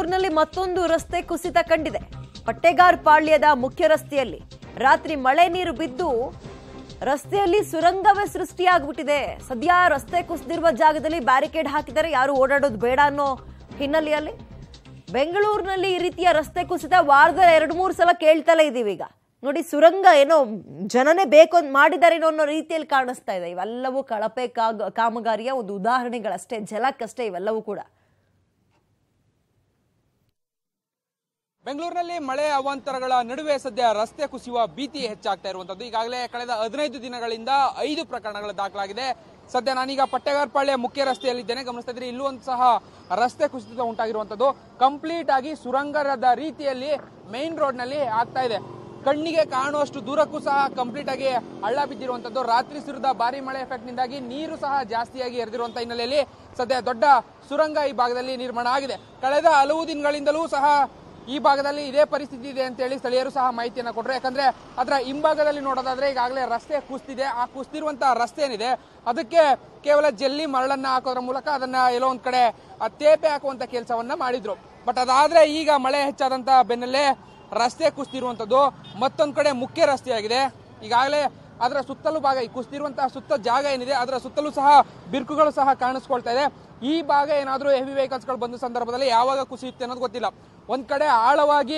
ಬೆಂಗಳೂರಿನಲ್ಲಿ ಮತ್ತೊಂದು ರಸ್ತೆ ಕುಸಿತ ಕಂಡಿದೆ ಪಟ್ಟೆಗಾರ್ ಪಾಳ್ಯದ ಮುಖ್ಯ ರಸ್ತೆಯಲ್ಲಿ ರಾತ್ರಿ ಮಳೆ ನೀರು ಬಿದ್ದು ರಸ್ತೆಯಲ್ಲಿ ಸುರಂಗವೇ ಸೃಷ್ಟಿಯಾಗ್ಬಿಟ್ಟಿದೆ ಸದ್ಯ ರಸ್ತೆ ಕುಸಿದಿರುವ ಜಾಗದಲ್ಲಿ ಬ್ಯಾರಿಕೇಡ್ ಹಾಕಿದರೆ ಯಾರು ಓಡಾಡೋದು ಬೇಡ ಅನ್ನೋ ಹಿನ್ನೆಲೆಯಲ್ಲಿ ಬೆಂಗಳೂರಿನಲ್ಲಿ ಈ ರೀತಿಯ ರಸ್ತೆ ಕುಸಿತ ವಾರದಲ್ಲಿ ಎರಡು ಮೂರು ಸಲ ಕೇಳ್ತಲೇ ಇದೀವಿ ಈಗ ನೋಡಿ ಸುರಂಗ ಏನೋ ಜನನೇ ಬೇಕು ಅಂತ ಮಾಡಿದಾರೇನೋ ಅನ್ನೋ ರೀತಿಯಲ್ಲಿ ಕಾಣಿಸ್ತಾ ಇದೆ ಇವೆಲ್ಲವೂ ಕಳಪೆ ಕಾಗ ಕಾಮಗಾರಿಯ ಒಂದು ಉದಾಹರಣೆಗಳಷ್ಟೇ ಜಲಕ್ಕಷ್ಟೇ ಇವೆಲ್ಲವೂ ಕೂಡ ಬೆಂಗಳೂರಿನಲ್ಲಿ ಮಳೆ ಅವಾಂತರಗಳ ನಡುವೆ ಸದ್ಯ ರಸ್ತೆ ಕುಸಿಯುವ ಭೀತಿ ಹೆಚ್ಚಾಗ್ತಾ ಇರುವಂತದ್ದು ಈಗಾಗಲೇ ಕಳೆದ ಹದಿನೈದು ದಿನಗಳಿಂದ ಐದು ಪ್ರಕರಣಗಳು ದಾಖಲಾಗಿದೆ ಸದ್ಯ ನಾನೀಗ ಪಟ್ಟೆಗಾರ್ಪಾಳ್ಯ ಮುಖ್ಯ ರಸ್ತೆಯಲ್ಲಿದ್ದೇನೆ ಗಮನಿಸ್ತಾ ಇದ್ರೆ ಇಲ್ಲೂ ಒಂದು ಸಹ ರಸ್ತೆ ಕುಸಿತ ಉಂಟಾಗಿರುವಂತದ್ದು ಕಂಪ್ಲೀಟ್ ಆಗಿ ಸುರಂಗದ ರೀತಿಯಲ್ಲಿ ಮೈನ್ ರೋಡ್ ನಲ್ಲಿ ಆಗ್ತಾ ಇದೆ ಕಣ್ಣಿಗೆ ಕಾಣುವಷ್ಟು ದೂರಕ್ಕೂ ಸಹ ಕಂಪ್ಲೀಟ್ ಆಗಿ ಹಳ್ಳ ಬಿದ್ದಿರುವಂತದ್ದು ರಾತ್ರಿ ಸುರಿದ ಭಾರಿ ಮಳೆ ಎಫೆಕ್ಟ್ ನಿಂದಾಗಿ ನೀರು ಸಹ ಜಾಸ್ತಿಯಾಗಿ ಎರೆದಿರುವಂತಹ ಹಿನ್ನೆಲೆಯಲ್ಲಿ ಸದ್ಯ ದೊಡ್ಡ ಸುರಂಗ ಈ ಭಾಗದಲ್ಲಿ ನಿರ್ಮಾಣ ಆಗಿದೆ ಕಳೆದ ಹಲವು ದಿನಗಳಿಂದಲೂ ಸಹ ಈ ಭಾಗದಲ್ಲಿ ಇದೇ ಪರಿಸ್ಥಿತಿ ಇದೆ ಅಂತೇಳಿ ಸ್ಥಳೀಯರು ಸಹ ಮಾಹಿತಿಯನ್ನು ಕೊಟ್ಟರು ಯಾಕಂದ್ರೆ ಅದರ ಹಿಂಭಾಗದಲ್ಲಿ ನೋಡೋದಾದ್ರೆ ಈಗಾಗಲೇ ರಸ್ತೆ ಕುಸ್ತಿದೆ ಆ ಕುಸ್ತಿರುವಂತಹ ರಸ್ತೆ ಏನಿದೆ ಅದಕ್ಕೆ ಕೇವಲ ಜಲ್ಲಿ ಮರಳನ್ನ ಹಾಕೋದ್ರ ಮೂಲಕ ಅದನ್ನ ಎಲ್ಲೋ ಒಂದ್ ಕಡೆ ಆ ತೇಪೆ ಹಾಕುವಂತ ಕೆಲಸವನ್ನ ಮಾಡಿದ್ರು ಬಟ್ ಅದಾದ್ರೆ ಈಗ ಮಳೆ ಹೆಚ್ಚಾದಂತ ಬೆನ್ನಲ್ಲೇ ರಸ್ತೆ ಕುಸ್ತಿರುವಂತದ್ದು ಮತ್ತೊಂದ್ ಕಡೆ ಮುಖ್ಯ ರಸ್ತೆಯಾಗಿದೆ ಈಗಾಗಲೇ ಅದರ ಸುತ್ತಲೂ ಭಾಗ ಈ ಕುಸ್ತಿರುವಂತಹ ಸುತ್ತ ಜಾಗ ಏನಿದೆ ಅದರ ಸುತ್ತಲೂ ಸಹ ಬಿರುಕುಗಳು ಸಹ ಕಾಣಿಸ್ಕೊಳ್ತಾ ಇದೆ ಈ ಭಾಗ ಏನಾದರೂ ಹೆವಿ ವೆಹಿಕಲ್ಸ್ಗಳು ಬಂದ ಸಂದರ್ಭದಲ್ಲಿ ಯಾವಾಗ ಕುಸಿಯುತ್ತೆ ಅನ್ನೋದು ಗೊತ್ತಿಲ್ಲ ಒಂದ್ ಕಡೆ ಆಳವಾಗಿ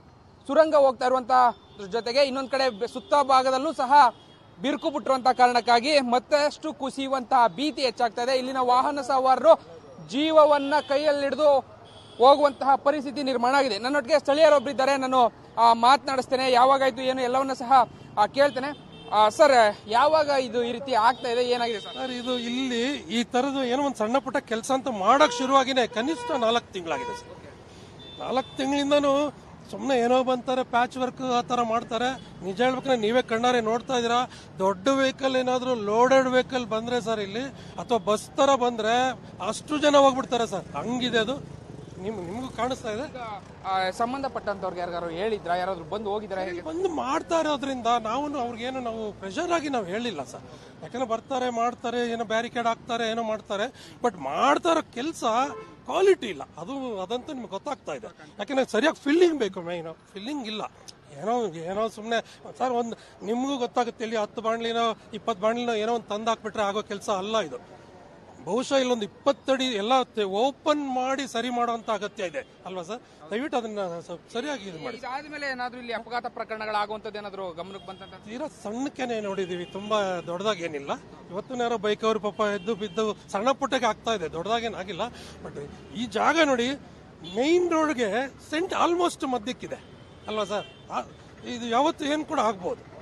ಸುರಂಗ ಹೋಗ್ತಾ ಇರುವಂತ ಜೊತೆಗೆ ಇನ್ನೊಂದ್ ಕಡೆ ಬೆ- ಸುತ್ತ ಭಾಗದಲ್ಲೂ ಸಹ ಬಿರುಕು ಬಿಟ್ಟಿರುವಂತಹ ಕಾರಣಕ್ಕಾಗಿ ಮತ್ತಷ್ಟು ಕುಸಿಯುವಂತಹ ಭೀತಿ ಹೆಚ್ಚಾಗ್ತಾ ಇದೆ ಇಲ್ಲಿನ ವಾಹನ ಸವಾರರು ಜೀವವನ್ನ ಕೈಯಲ್ಲಿಡಿದು ಹೋಗುವಂತಹ ಪರಿಸ್ಥಿತಿ ನಿರ್ಮಾಣ ಆಗಿದೆ ನನ್ನೊಟ್ಟಿಗೆ ಸ್ಥಳೀಯರೊಬ್ಬರಿದ್ದಾರೆ ನಾನು ಆ, ಮಾತನಾಡಿಸ್ತೇನೆ ಯಾವಾಗಾಯ್ತು ಏನು ಎಲ್ಲವನ್ನ ಸಹ ಆ, ಕೇಳ್ತೇನೆ ಆ, ಸರ್ ಯಾವಾಗ ಇದು ಈ ರೀತಿ ಆಗ್ತಾ ಇದೆ ಏನಾಗಿದೆ ಸರ್ ಸರ್ ಇದು ಇಲ್ಲಿ ಈ ತರದ್ದು ಏನೋ ಒಂದು ಸಣ್ಣ ಪುಟ್ಟ ಕೆಲಸ ಅಂತ ಮಾಡಕ್ ಶುರುವಾಗಿನೇ ಕನಿಷ್ಠ ನಾಲ್ಕು ತಿಂಗಳಾಗಿದೆ ಸರ್ ನಾಲ್ಕು ತಿಂಗಳಿಂದನೂ ಸುಮ್ಮನೆ ಏನೋ ಬಂತಾರೆ ಪ್ಯಾಚ್ ವರ್ಕ್ ಆ ಥರ ಮಾಡ್ತಾರೆ ನಿಜ ಹೇಳ್ಬೇಕಂದ್ರೆ ನೀವೇ ಕಣ್ಣಾರೆ ನೋಡ್ತಾ ಇದ್ದೀರಾ ದೊಡ್ಡ ವೆಹಿಕಲ್ ಏನಾದರೂ ಲೋಡೆಡ್ ವೆಹಿಕಲ್ ಬಂದ್ರೆ ಸರ್ ಇಲ್ಲಿ ಅಥವಾ ಬಸ್ ಥರ ಬಂದ್ರೆ ಅಷ್ಟು ಜನ ಹೋಗ್ಬಿಡ್ತಾರೆ ಸರ್ ಹಂಗಿದೆ ಅದು ನಿಮ್ ನಿಮಗೂ ಕಾಣಿಸ್ತಾ ಇದೆ ಆ, ಸಂಬಂಧಪಟ್ಟಂತವ್ರಿಗೆ ಯಾರು ಹೇಳಿದ್ರ ಯಾರಾದ್ರೂ ಬಂದು ಹೋಗಿದ್ರ ಹೇಗೆ ಬಂದು ಮಾಡ್ತಾ ಇರೋದ್ರಿಂದ ನಾವು ಅವ್ರಿಗೇನು ನಾವು ಪ್ರೆಷರ್ ಆಗಿ ನಾವು ಹೇಳಿಲ್ಲ ಸರ್ ಯಾಕಂದ್ರೆ ಬರ್ತಾರೆ ಮಾಡ್ತಾರೆ ಏನೋ ಬ್ಯಾರಿಕೇಡ್ ಹಾಕ್ತಾರೆ ಏನೋ ಮಾಡ್ತಾರೆ ಬಟ್ ಮಾಡ್ತಾ ಇರೋ ಕೆಲಸ ಕ್ವಾಲಿಟಿ ಇಲ್ಲ ಅದು ಅದಂತೂ ನಿಮ್ಗೆ ಗೊತ್ತಾಗ್ತಾ ಇದೆ ಯಾಕಂದ್ರೆ ಸರಿಯಾಗಿ ಫಿಲ್ಲಿಂಗ್ ಬೇಕು ಮೈನು ಫಿಲ್ಲಿಂಗ್ ಇಲ್ಲ ಏನೋ ಏನೋ ಸುಮ್ಮನೆ ಸರ್ ಒಂದು ನಿಮಗೂ ಗೊತ್ತಾಗುತ್ತೆ ಇಲ್ಲಿ ಹತ್ತು ಬಾಣ್ಲಿನೋ ಇಪ್ಪತ್ತು ಬಾಣ್ಲಿನೋ ಏನೋ ಒಂದು ತಂದು ಹಾಕ್ಬಿಟ್ರೆ ಆಗೋ ಕೆಲಸ ಅಲ್ಲ ಇದು ಬಹುಶಃ ಇಲ್ಲೊಂದು ಇಪ್ಪತ್ತಡಿ ಎಲ್ಲ ಓಪನ್ ಮಾಡಿ ಸರಿ ಮಾಡುವಂತ ಅಗತ್ಯ ಇದೆ ಅಲ್ವಾ ಸರ್ ದಯವಿಟ್ಟು ಅದನ್ನ ಸ್ವಲ್ಪ ಸರಿಯಾಗಿ ಇದು ಮಾಡಿ ಇದಾದ್ಮೇಲೆ ಏನಾದ್ರೂ ಇಲ್ಲಿ ಅಪಘಾತ ಪ್ರಕರಣಗಳಾಗುವಂತದ್ದು ಏನಾದ್ರು ಗಮನಕ್ಕೆ ಬಂತಂತ ತೀರಾ ಸಣ್ಣಕ್ಕೆನೆ ನೋಡಿದೀವಿ ತುಂಬಾ ದೊಡ್ಡದಾಗಿ ಏನಿಲ್ಲ ಇವತ್ತು ಯಾರೋ ಬೈಕ್ ಅವರು ಪಾಪ ಎದ್ದು ಬಿದ್ದು ಸಣ್ಣ ಪುಟ್ಟಕ್ಕೆ ಆಗ್ತಾ ಇದೆ ದೊಡ್ಡದಾಗೇನಾಗಿಲ್ಲ ಬಟ್ ಈ ಜಾಗ ನೋಡಿ ಮೈನ್ ರೋಡ್ಗೆ ಸೆಂಟ್ ಆಲ್ಮೋಸ್ಟ್ ಮಧ್ಯಕ್ಕಿದೆ ಅಲ್ವಾ ಸರ್ ಇದು ಯಾವತ್ತು ಏನು ಕೂಡ ಆಗ್ಬೋದು